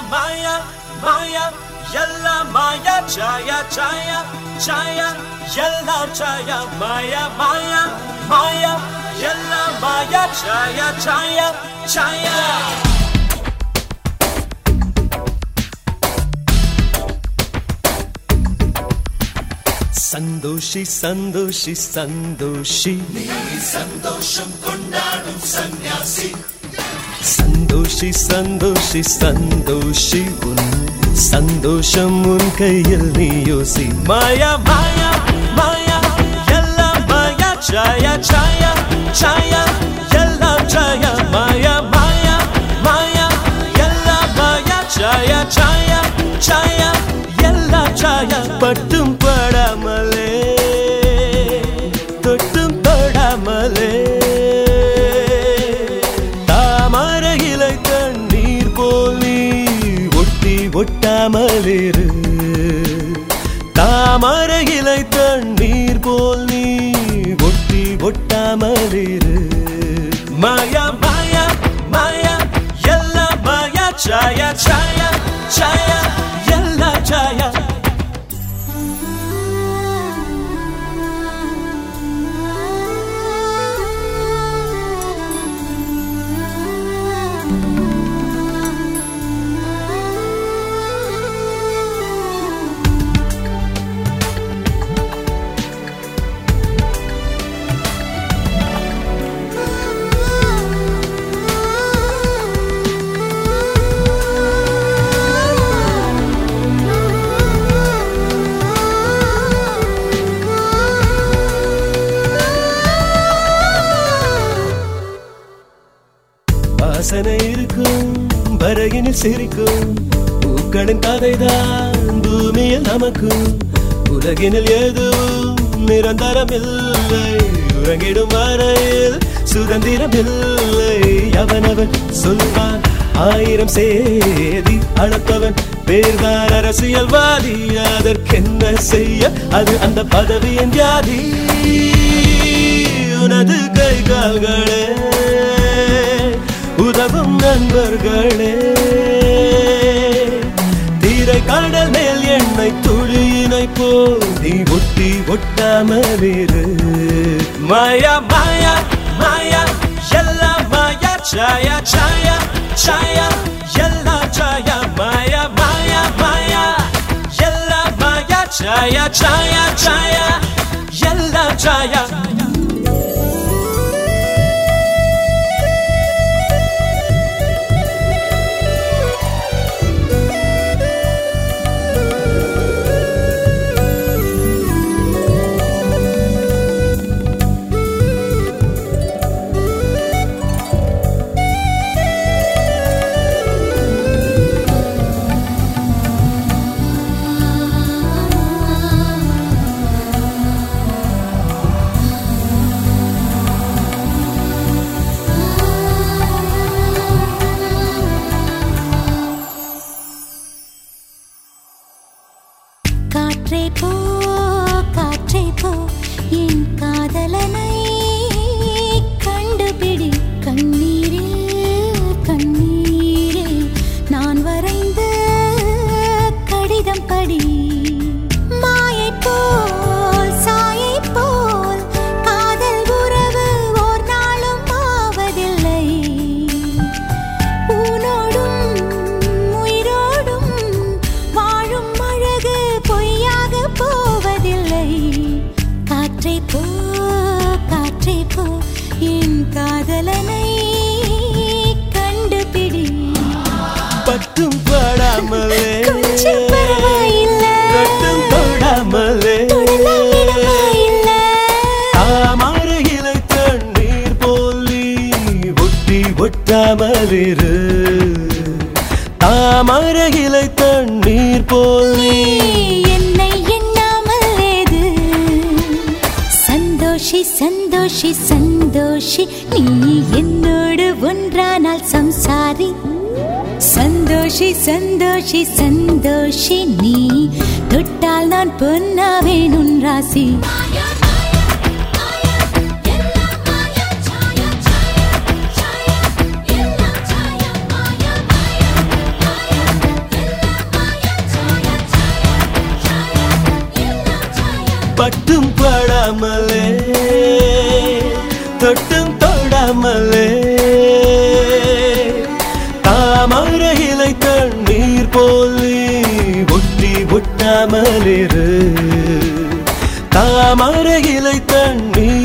மாயா மாயா எல்லாம் மாயா ஜாயா ஜாயா ஜாயா எல்லாம் ஜாயா மாயா மாயா மாயா எல்லாம் மாயா ஜாயா ஜாயா ஜாயா சந்தோஷி சந்தோஷி சந்தோஷி சந்தோஷம் கொண்டாடும் சந்நியாசி சந்தோஷி சந்தோஷி சந்தோஷி உன் சந்தோஷம் உன் கையில் நீ யோசி மாயா மாயா மாயா எல்லாம் மாயா ஜாயா ஜாயா ஜாயா எல்லாம் ஜாயா மாயா மாயா மாயா எல்லாம் மாயா ஜாயா ஜாயா ஜாயா எல்லாம் ஜாயா பட்டும் படாமலே தொட்டும் தொடாமலே தாமரை இலை தண்ணீர் போல் நீ ஒட்டி ஒட்டாமலிரு தாமரை இலை தண்ணீர் போல் நீ ஒட்டி ஒட்டாமலிரு மாயா மாயா மாயா எல்லாம் மாயா சாயா சாயா சாயா எல்லாம் சாயா வாசனை இருக்கும் வரையினில் சிரிக்கும் பூக்களின் கதைதான் பூமியில் நமக்கும் உலகினில் எதுவும் நிரந்தரமில்லை உறங்கிடும் வரையில் சுதந்திரமில்லை அவனவன் சொல்வான் ஆயிரம் சேதி அளப்பவன் பேர்தான் அரசியல்வாதி அதற்கென்ன செய்ய அது அந்த பதவியின் வியாதி உனது கை கால்களே உதவும் நண்பர்களே தீரை கடல் மேல் எண்ணெய் துளியினை போல் நீ ஒட்டி ஒட்டாமலிரு மாயா மாயா மாயா எல்லாம் மாயா சாயா சாயா சாயா எல்லாம் சாயா மாயா மாயா மாயா எல்லாம் மாயா சாயா சாயா சாயா எல்லாம் சாயா காற்றே போ காற்றே போ என் காதலனை கண்டுபிடி கண்ணீரில் கண்ணீரில் நான் வரைந்த கடிதம் படி மாயை போல் சாயை போல் காதல் உறவு ஓர் நாளும் ஆவதில்லை ஊனோடும் உயிரோடும் வாழும் அழகு பொய்யாக போவதில்லை காற்றே போ காற்றே போ என் காதலனை கண்டுபிடி பட்டும் படாமலே கொஞ்சம் பரவாயில்லை. கட்டும் தொடாமலே தொடலாம் இடமாயில்லை. தாமரை இலை தண்ணீர் போல் நீ ஒட்டி ஒட்டாமலிரு தாமரை இலை தண்ணீர் போல் நீ என்னை எண்ணாமல் ஏது சந்தோஷி சந்தோஷி சந்தோஷி நீ என்னோடு ஒன்றானால் சம்சாரி சந்தோஷி சந்தோஷி சந்தோஷி நீ தொட்டால் நான் பொன்னாவேன் உன் ராசி பட்டும் படாமலே தொட்டும் தொடாமலே தாமரை இலை தண்ணீர் போலி ஒட்டி ஒட்டாமலிரு தாமரை இலை தண்ணீர்